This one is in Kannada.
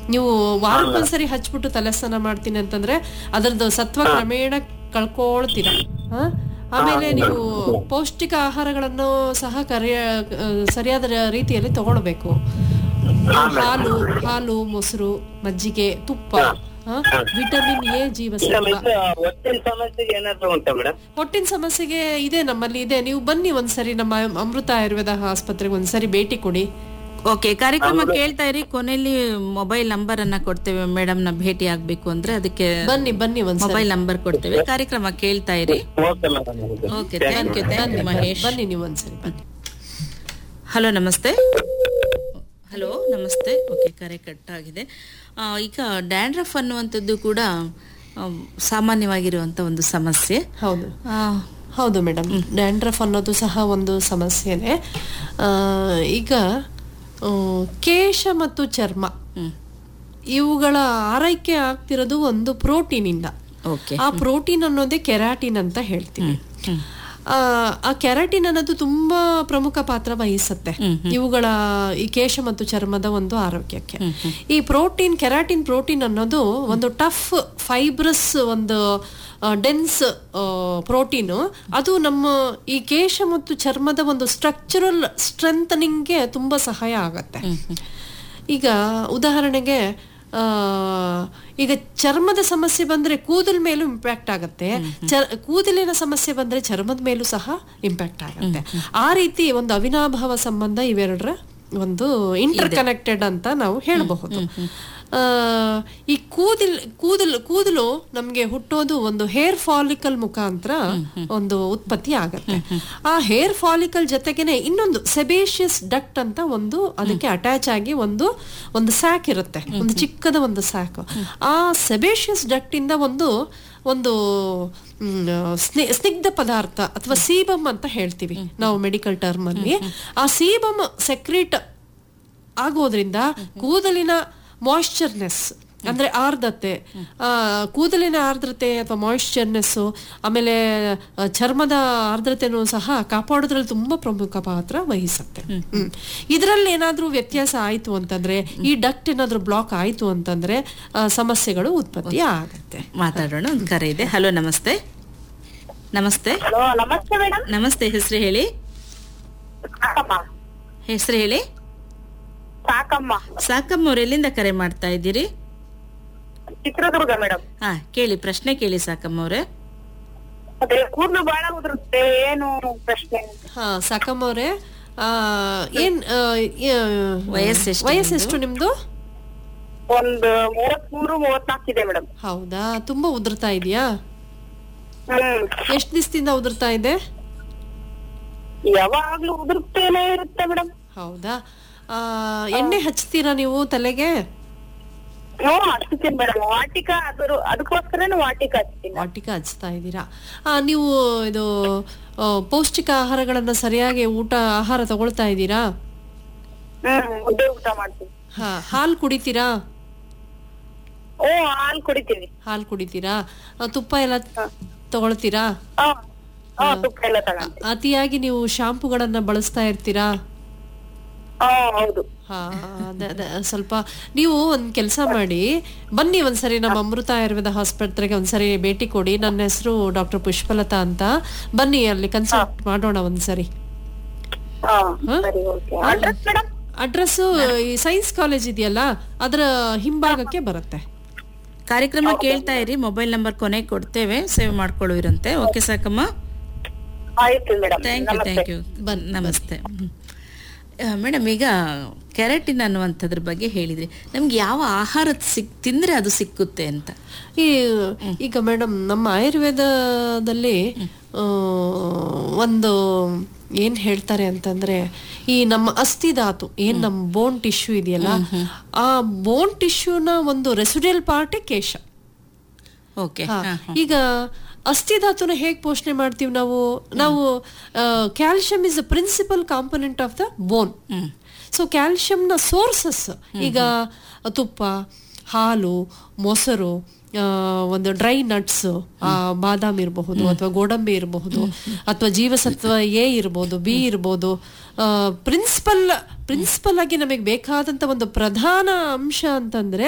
ನೀವು ವಾರಕ್ಕೊಂದ್ಸರಿ ಹಚ್ಬಿಟ್ಟು ತಲೆ ಸ್ನಾನ ಮಾಡ್ತೀನಿ ಅಂತಂದ್ರೆ ಅದರದ್ದು ಸತ್ವ ಕ್ರಮೇಣ ಕಳ್ಕೊಳ್ತೀರಾ ಹ? ಆಮೇಲೆ ನೀವು ಪೌಷ್ಟಿಕ ಆಹಾರಗಳನ್ನು ಸಹ ಕರಿಯ ಆ, ಸರಿಯಾದ ರೀತಿಯಲ್ಲಿ ತಗೊಳ್ಬೇಕು ಹಾಲು ಹಾಲು ಮೊಸರು ಮಜ್ಜಿಗೆ ತುಪ್ಪ ಹ? ವಿಟಮಿನ್ ಎ ಜೀವಸತ್ವ ಮೇಡಮ್ ಇದು ಹೊಟ್ಟಿನ ಸಮಸ್ಯೆಗೆ ಏನಾದ್ರು ಉಂಟಾ ಮೇಡಮ್ ಹೊಟ್ಟಿನ ಸಮಸ್ಯೆಗೆ ಇದೆ ನಮ್ಮಲ್ಲಿ ಇದೆ ನೀವು ಬನ್ನಿ ಒಂದ್ಸರಿ ನಮ್ಮ ಅಮೃತ ಆಯುರ್ವೇದ ಆಸ್ಪತ್ರೆಗೆ ಒಂದ್ಸರಿ ಭೇಟಿ ಕೊಡಿ ಓಕೆ ಕಾರ್ಯಕ್ರಮ ಕೇಳ್ತಾ ಇರಿ ಕೊನೆಯಲ್ಲಿ ಮೊಬೈಲ್ ನಂಬರ್ ಅನ್ನ ಕೊಡ್ತೇವೆ ಮೇಡಮ್ ನ ಭೇಟಿ ಆಗ್ಬೇಕು ಅಂದ್ರೆ ಅದಕ್ಕೆ ಬನ್ನಿ ಬನ್ನಿ ಒಂದ್ಸರಿ ಮೊಬೈಲ್ ನಂಬರ್ ಕೊಡ್ತೇವೆ ಕಾರ್ಯಕ್ರಮ ಕೇಳ್ತಾ ಇರಿ okay madam okay thank you thank you Mahesh ಬನ್ನಿ ನೀವು ಒಂದ್ಸರಿ ಬನ್ನಿ ಹಲೋ ನಮಸ್ತೆ ಹಲೋ ನಮಸ್ತೆ ಓಕೆ ಕರೆ ಕಟ್ ಆಗಿದೆ ಆ, ಈಗ ಡ್ಯಾಂಡ್ರಫ್ ಅನ್ನುವಂಥದ್ದು ಕೂಡ ಆ, ಸಾಮಾನ್ಯವಾಗಿರುವಂಥ ಒಂದು ಸಮಸ್ಯೆ ಹೌದು ಆ, ಹೌದು ಮೇಡಮ್ ಡ್ಯಾಂಡ್ರಫ್ ಅನ್ನೋದು ಸಹ ಒಂದು ಸಮಸ್ಯೆನೆ ಆ, ಈಗ ಆ, ಕೇಶ ಮತ್ತು ಚರ್ಮ ಹ್ಮ್. ಇವುಗಳ ಆರೈಕೆ ಆಗ್ತಿರೋದು ಒಂದು ಪ್ರೋಟೀನಿಂದ ಓಕೆ ಆ ಪ್ರೋಟೀನ್ ಅನ್ನೋದೇ ಕೆರಾಟಿನ್ ಅಂತ ಹೇಳ್ತೀವಿ ಆ, ಆ ಕೆರಾಟಿನ್ ಅನ್ನೋದು ತುಂಬಾ ಪ್ರಮುಖ ಪಾತ್ರ ವಹಿಸುತ್ತೆ ಇವುಗಳ ಈ ಕೇಶ ಮತ್ತು ಚರ್ಮದ ಒಂದು ಆರೋಗ್ಯಕ್ಕೆ ಈ ಪ್ರೋಟೀನ್ ಕೆರಾಟಿನ್ ಪ್ರೋಟೀನ್ ಅನ್ನೋದು ಒಂದು ಟಫ್ ಫೈಬ್ರಸ್ ಒಂದು ಡೆನ್ಸ್ ಪ್ರೋಟೀನು ಅದು ನಮ್ಮ ಈ ಕೇಶ ಮತ್ತು ಚರ್ಮದ ಒಂದು ಸ್ಟ್ರಕ್ಚರಲ್ ಸ್ಟ್ರೆಂಥನಿಂಗ್ಗೆ ತುಂಬಾ ಸಹಾಯ ಆಗತ್ತೆ ಈಗ ಉದಾಹರಣೆಗೆ ಆ, ಈಗ ಚರ್ಮದ ಸಮಸ್ಯೆ ಬಂದ್ರೆ ಕೂದಲ ಮೇಲೂ ಇಂಪ್ಯಾಕ್ಟ್ ಆಗುತ್ತೆ ಚರ್- ಕೂದಲಿನ ಸಮಸ್ಯೆ ಬಂದ್ರೆ ಚರ್ಮದ ಮೇಲೂ ಸಹ ಇಂಪ್ಯಾಕ್ಟ್ ಆಗುತ್ತೆ ಆ ರೀತಿ ಒಂದು ಅವಿನಾಭಾವ ಸಂಬಂಧ ಇವೆರಡರ ಒಂದು ಇಂಟರ್ ಕನೆಕ್ಟೆಡ್ ಅಂತ ನಾವು ಹೇಳಬಹುದು ಆ, ಈ ಕೂದಲ್ ಕೂದಲು ಕೂದಲು ನಮ್ಗೆ ಹುಟ್ಟೋದು ಒಂದು ಹೇರ್ ಫಾಲಿಕಲ್ ಮುಖಾಂತರ ಒಂದು ಉತ್ಪತ್ತಿ ಆಗತ್ತೆ ಆ ಹೇರ್ ಫಾಲಿಕಲ್ ಜೊತೆಗೇನೆ ಇನ್ನೊಂದು ಸೆಬೇಷಿಯಸ್ ಡಕ್ಟ್ ಅಂತ ಒಂದು ಅದಕ್ಕೆ ಅಟ್ಯಾಚ್ ಆಗಿ ಒಂದು ಒಂದು ಸ್ಯಾಕ್ ಇರುತ್ತೆ ಒಂದು ಚಿಕ್ಕದ ಒಂದು ಸ್ಯಾಕ್ ಆ ಸೆಬೇಷಿಯಸ್ ಡಕ್ಟ್ ಇಂದ ಒಂದು ಒಂದು ಮ್, ಸ್ನಿ- ಸ್ನಿಗ್ಧ ಪದಾರ್ಥ ಅಥವಾ ಸೀಬಮ್ ಅಂತ ಹೇಳ್ತೀವಿ ನಾವು ಮೆಡಿಕಲ್ ಟರ್ಮ್ ಅಲ್ಲಿ ಆ ಸೀಬಮ್ ಸೆಕ್ರೇಟ್ ಆಗೋದ್ರಿಂದ ಕೂದಲಿನ ಮಾಯಿಶ್ಚರ್ನೆಸ್ ಅಂದ್ರೆ ಆರ್ದ್ರತೆ ಆ, ಕೂದಲಿನ ಆರ್ದ್ರತೆ ಅಥವಾ ಮಾಯಿಶ್ಚರ್ನೆಸ್ ಆಮೇಲೆ ಆ, ಚರ್ಮದ ಆರ್ದ್ರತೆನೂ ಸಹ ಕಾಪಾಡೋದ್ರಲ್ಲಿ ತುಂಬಾ ಪ್ರಮುಖ ಪಾತ್ರ ವಹಿಸುತ್ತೆ ಹ್ಮ್. ಇದ್ರಲ್ಲಿ ಏನಾದ್ರೂ ವ್ಯತ್ಯಾಸ ಆಯ್ತು ಅಂತಂದ್ರೆ ಈ ಡಕ್ಟ್ ಏನಾದ್ರೂ ಬ್ಲಾಕ್ ಆಯ್ತು ಅಂತಂದ್ರೆ ಆ, ಸಮಸ್ಯೆಗಳು ಉತ್ಪತ್ತಿ ಆಗತ್ತೆ ಮಾತಾಡೋಣ ಒಂದು ಕರೆ ಇದೆ ಹಲೋ ನಮಸ್ತೆ ನಮಸ್ತೆ ಹಲೋ ನಮಸ್ತೆ ಮೇಡಮ್ ನಮಸ್ತೆ ಹೆಸರು ಹೇಳಿ ಸಾಕಮ್ಮ ಹೆಸರು ಹೇಳಿ ಸಾಕಮ್ಮ ಸಾಕಮ್ಮ ಅವ್ರು ಎಲ್ಲಿಂದ ಕರೆ ಮಾಡ್ತಾ ಇದ್ದೀರಿ ಚಿತ್ರದುರ್ಗ ಮೇಡಮ್ ಹಾ ಕೇಳಿ ಪ್ರಶ್ನೆ ಕೇಳಿ ಸಾಕಮ್ಮ ಅವ್ರೆ ಅದೇ ಕೂದಲು ಬಹಳ ಉದುರುತ್ತೆ ಏನು ಪ್ರಶ್ನೆ ಹಾ ಸಾಕಮ್ಮ ಅವ್ರೆ ಆ, ಏನ್ ಆ, ಯ- ವಯಸ್ಸೆಷ್ಟು ವಯಸ್ಸೆಷ್ಟು ನಿಮ್ದು ಒಂದು ಮೂವತ್ಮೂರು ಮೂವತ್ನಾಲ್ಕು ಇದೆ ಮೇಡಮ್ ಹೌದಾ ತುಂಬಾ ಉದುರ್ತಾ ಇದೆಯಾ ಹ್ಮ್ ಎಷ್ಟ್ ದಿವಸದಿಂದ ಉದುರ್ತಾ ಇದೆ ಯಾವಾಗ್ಲೂ ಉದುರ್ತೇನೆ ಇರುತ್ತೆ ಮೇಡಮ್ ಹೌದಾ ಆ, ಎಣ್ಣೆ ಹಚ್ತೀರಾ ನೀವು ತಲೆಗೆ ಹ್ಮ್ ಹಚ್ತೀನಿ ಮೇಡಮ್ ವಾಟಿಕ ಅದ್ರ ಅದಕ್ಕೋಸ್ಕರನೇ ವಾಟಿಕ ಹಚ್ತೀನಿ ವಾಟಿಕ ಹಚ್ತಾ ಇದ್ದೀರಾ ಆ, ನೀವು ಇದು ಆ, ಪೌಷ್ಟಿಕ ಆಹಾರಗಳನ್ನ ಸರಿಯಾಗಿ ಊಟ ಆಹಾರ ತಗೊಳ್ತಾ ಇದ್ದೀರಾ ಹ್ಮ್ ಮುದ್ದೆ ಊಟ ಮಾಡ್ತೀನಿ ಹಾ ಹಾಲು ಕುಡಿತೀರಾ ಓ ಹಾಲ್ ಕುಡಿತೀನಿ ಹಾಲು ಕುಡಿತೀರಾ ಆ, ತುಪ್ಪ ಎಲ್ಲ ತಗೊಳ್ತೀರಾ ಹಾ ಹಾ ತುಪ್ಪ ಎಲ್ಲ ತಗೊಂತೀನಿ ಅತಿಯಾಗಿ ನೀವು ಶಾಂಪುಗಳನ್ನ ಬಳಸ್ತಾ ಇರ್ತೀರಾ ಹಾ ಹೌದು ಹಾ ಅದೇ ಅದೇ ಸ್ವಲ್ಪ ನೀವು ಒಂದ್ ಕೆಲಸ ಮಾಡಿ ಬನ್ನಿ ಒಂದ್ಸರಿ ನಮ್ಮ ಅಮೃತ ಆಯುರ್ವೇದ ಆಸ್ಪತ್ರೆಗೆ ಒಂದ್ಸರಿ ಭೇಟಿ ಕೊಡಿ ನನ್ನ ಹೆಸರು ಡಾಕ್ಟರ್ ಪುಷ್ಪಲತಾ ಅಂತ ಬನ್ನಿ ಅಲ್ಲಿ ಕನ್ಸಲ್ಟ್ ಮಾಡೋಣ ಒಂದ್ಸರಿ ಹಾ ಸರಿ ಓಕೆ ಅಡ್ರೆಸ್ ಮೇಡಮ್ ಅಡ್ರೆಸ್ ಈ ಸೈನ್ಸ್ ಕಾಲೇಜ್ ಇದೆಯಲ್ಲ ಅದರ ಹಿಂಭಾಗಕ್ಕೆ ಬರುತ್ತೆ ಕಾರ್ಯಕ್ರಮ ಕೇಳ್ತಾ ಇರಿ ಮೊಬೈಲ್ ನಂಬರ್ ಕೊನೆಗೆ ಕೊಡ್ತೇವೆ ಸೇವ್ ಮಾಡ್ಕೊಳ್ಳುವಿರಂತೆ ಓಕೆ ಸಾಕಮ್ಮ ಆಯ್ತು madam thank you thank you ಬನ್ ನಮಸ್ತೆ ಮೇಡಮ್ ಈಗ ಕೆರಾಟಿನ್ ಅನ್ನುವಂಥದ್ರ ಬಗ್ಗೆ ಹೇಳಿದ್ರಿ ನಮ್ಗೆ ಯಾವ ಆಹಾರ ಸಿಕ್ ತಿಂದ್ರೆ ಅದು ಸಿಕ್ಕುತ್ತೆ ಅಂತ ಈ ಈಗ ಮೇಡಮ್ ನಮ್ಮ ಆಯುರ್ವೇದದಲ್ಲಿ ಆ, ಒಂದು ಏನ್ ಹೇಳ್ತಾರೆ ಅಂತಂದ್ರೆ ಈ ನಮ್ಮ ಅಸ್ಥಿ ಧಾತು ಏನ್ ನಮ್ಮ ಬೋನ್ ಟಿಶ್ಯೂ ಇದೆಯಲ್ಲ ಆ ಬೋನ್ ಟಿಶ್ಯೂನ ಒಂದು ರೆಸಿಡಿಯಲ್ ಪಾರ್ಟೇ ಕೇಶ ಓಕೆ ಹಾ. ಈಗ ಅಸ್ಥಿ ಧಾತುನ ಹೇಗ್ ಪೋಷಣೆ ಮಾಡ್ತೀವಿ ನಾವು ನಾವು calcium is the principal component of the bone so ಕ್ಯಾಲ್ಸಿಯಂನ ಸೋರ್ಸಸ್ ಈಗ ತುಪ್ಪ ಹಾಲು ಮೊಸರು ಆ, ಒಂದು ಡ್ರೈ ನಟ್ಸ್ ಬಾದಾಮ್ ಇರಬಹುದು ಅಥವಾ ಗೋಡಂಬಿ ಇರಬಹುದು ಅಥವಾ ಜೀವಸತ್ವ ಎ ಇರ್ಬೋದು ಬಿ ಇರ್ಬೋದು ಪ್ರಿನ್ಸಿಪಲ್ ಪ್ರಿನ್ಸಿಪಲ್ ಆಗಿ ನಮಗೆ ಬೇಕಾದಂತ ಒಂದು ಪ್ರಧಾನ ಅಂಶ ಅಂತಂದ್ರೆ